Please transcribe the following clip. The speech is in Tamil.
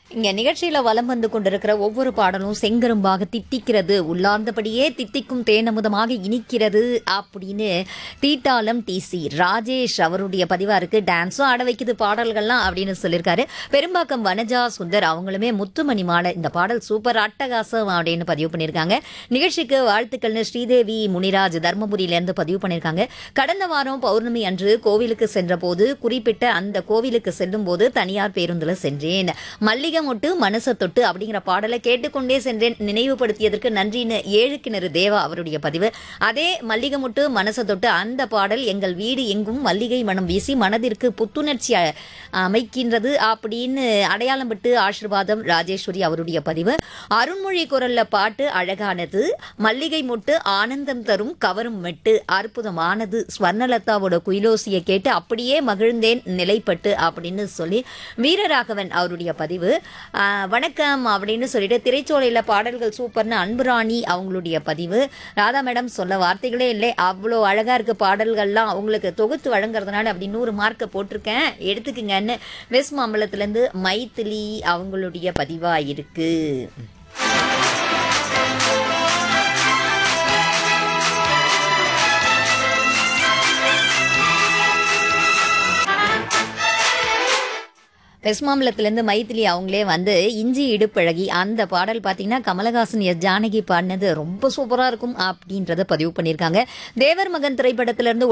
இங்க நிகழ்ச்சியில வலம் வந்து கொண்டிருக்கிற ஒவ்வொரு பாடலும் செங்கரும்பாக தித்திக்கிறது உள்ளார்ந்தபடியே தித்திக்கும் தேனமுதமாக இனிக்கிறது அப்படின்னு தீட்டாலம் டிசி ராஜேஷ் அவருடைய பதிவா இருக்கு டான்ஸும் ஆட வைக்குது பாடல்கள்லாம் அப்படின்னு சொல்லியிருக்காரு பெரும்பாக்கம் வனஜா சுந்தர் அவங்களுமே முத்துமணி மாலை இந்த பாடல் சூப்பர் அட்டகாசம் அப்படின்னு பதிவு பண்ணியிருக்காங்க நிகழ்ச்சிக்கு வாழ்த்துக்கள்னு ஸ்ரீதேவி முனிராஜ் தர்மபுரியில இருந்து பதிவு பண்ணியிருக்காங்க கடந்த வாரம் பௌர்ணமி அன்று கோவிலுக்கு சென்ற போது குறிப்பிட்ட அந்த கோவிலுக்கு செல்லும் போது தனியார் பேருந்துல சென்றேன் மல்லிகை மொட்டு மனச தொட்டு அப்படிங்கிற பாடலை கேட்டுக்கொண்டே சென்றேன் நினைவுபடுத்தியதற்கு நன்றின்னு ஏழு கிணறு தேவா அவருடைய பதிவு அதே மல்லிகை மொட்டு மனச தொட்டு அந்த பாடல் எங்கள் வீடு எங்கும் மல்லிகை மனம் வீசி மனதிற்கு புத்துணர்ச்சி அ- அமைக்கின்றது அப்படின்னு அடையாளம் விட்டு ஆசிர்வாதம் ராஜேஸ்வரி அவருடைய பதிவு அருண்மொழி குரல்ல பாட்டு அழகானது மல்லிகை மொட்டு ஆனந்தம் தரும் கவரும் மெட்டு அற்புதமானது ஸ்வர்ணலதாவோட குயிலோசியை கேட்டு அப்படியே மகிழ்ந்தேன் நிலைப்பட்டு அப்படின்னு சொல்லி வீரராகவன் அவருடைய பதிவு ஆஹ், வணக்கம் அப்படின்னு சொல்லிட்டு திரைச்சோலையில் பாடல்கள் சூப்பர்னு அன்புராணி அவங்களுடைய பதிவு ராதா மேடம் சொல்ல வார்த்தைகளே இல்லை அவ்வளோ அழகா இருக்கு பாடல்கள்லாம் அவங்களுக்கு தொகுத்து வழங்குறதுனால அப்படி நூறு மார்க்கை போட்டிருக்கேன் எடுத்துக்குங்கன்னு வெஸ்ட் மாம்பலத்துலேருந்து மைத்திலி அவங்களுடைய பதிவா இருக்கு வெஸ்மாம்பலத்திலேருந்து மைத்திலி அவங்களே வந்து இஞ்சி இடுப்பழகி அந்த பாடல் பார்த்தீங்கன்னா கமலஹாசன் எஸ் ஜானகி பாடினது ரொம்ப சூப்பராக இருக்கும் அப்படின்றத பதிவு பண்ணியிருக்காங்க தேவர் மகன் திரைப்படத்திலிருந்து